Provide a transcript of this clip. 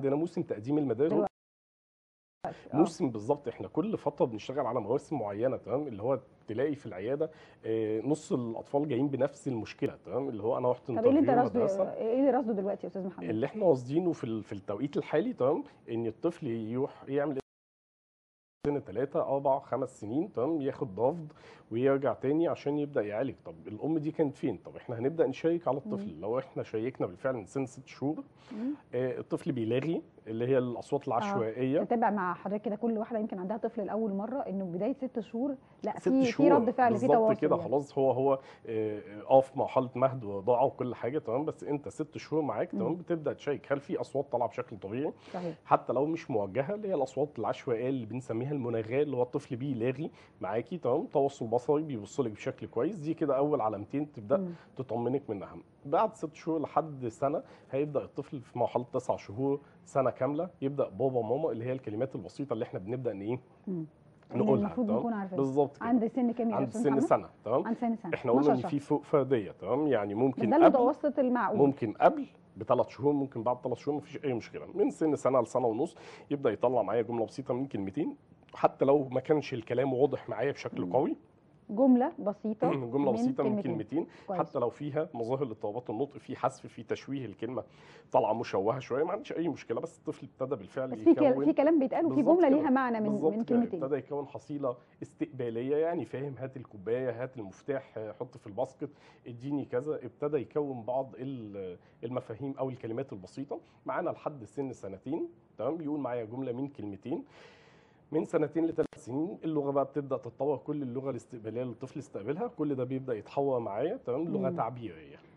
عندنا موسم تقديم المدارس دلوقتي. آه. موسم بالظبط احنا كل فتره بنشتغل على مواسم معينه تمام اللي هو تلاقي في العياده آه، نص الاطفال جايين بنفس المشكله تمام اللي هو انا رحت طب ايه اللي انت انترفيو رصده مدرسه ايه اللي رصده دلوقتي يا استاذ محمد اللي احنا قاصدينه في ال- في التوقيت الحالي تمام ان الطفل يروح يعمل سنة ثلاثة أربع خمس سنين تمام ياخد رفض ويرجع تاني عشان يبدأ يعالج طب الأم دي كانت فين؟ طب احنا هنبدأ نشيك على الطفل لو احنا شيكنا بالفعل من سن ست شهور مم. آه، الطفل بيلاغي اللي هي الأصوات العشوائية تتابع مع حضرتك كده كل واحده يمكن عندها طفل لاول مره انه بدايه ست شهور لا ست في في شهور رد فعل في بالظبط تواصل كده يعني. خلاص هو هو آه، اه في مرحله مهد ورضاعه وكل حاجه تمام بس انت ست شهور معاك تمام مم. بتبدا تشيك هل في اصوات طالعه بشكل طبيعي صحيح حتى لو مش موجهه اللي هي الاصوات العشوائيه اللي بنسميها المناغاه اللي هو الطفل بيلاغي معاكي تمام تواصل بصري بيبص لك بشكل كويس دي كده اول علامتين تبدا مم. تطمنك منها بعد ست شهور لحد سنه هيبدا الطفل في مرحله تسع شهور سنه كامله يبدا بابا ماما اللي هي الكلمات البسيطه اللي احنا بنبدا ان ايه مم. اللي نقولها المفروض تمام؟ نكون عارفين بالظبط كده عند سن كام يا عند استاذ سن محمد سنه تمام عند سن سنه احنا قلنا 12 ان في شهر. فوق فرديه تمام يعني بس ممكن ده قبل المتوسط المعقول ممكن قبل بثلاث شهور ممكن بعد ثلاث شهور مفيش اي مشكله من سن سنه لسنه ونص يبدا يطلع معايا جمله بسيطه من كلمتين حتى لو ما كانش الكلام واضح معايا بشكل مم. قوي جمله بسيطه جمله بسيطه من كلمتين. كلمتين كويس. حتى لو فيها مظاهر لاضطرابات النطق في حذف في تشويه الكلمه طالعه مشوهه شويه ما عنديش اي مشكله بس الطفل ابتدى بالفعل بس في كل- يكون في كلام بيتقال وفي بالظبط جمله كده. ليها معنى من بالظبط من كده. كلمتين ابتدى يكون حصيله استقباليه يعني فاهم هات الكوبايه هات المفتاح آه، حط في الباسكت اديني كذا ابتدى يكون بعض ال- المفاهيم او الكلمات البسيطه معانا لحد سن سنتين تمام بيقول معايا جمله من كلمتين من سنتين لثلاث سنين اللغه بقى بتبدا تتطور كل اللغه الاستقباليه اللي الطفل استقبلها كل ده بيبدا يتحول معايا تمام لغه مم. تعبيريه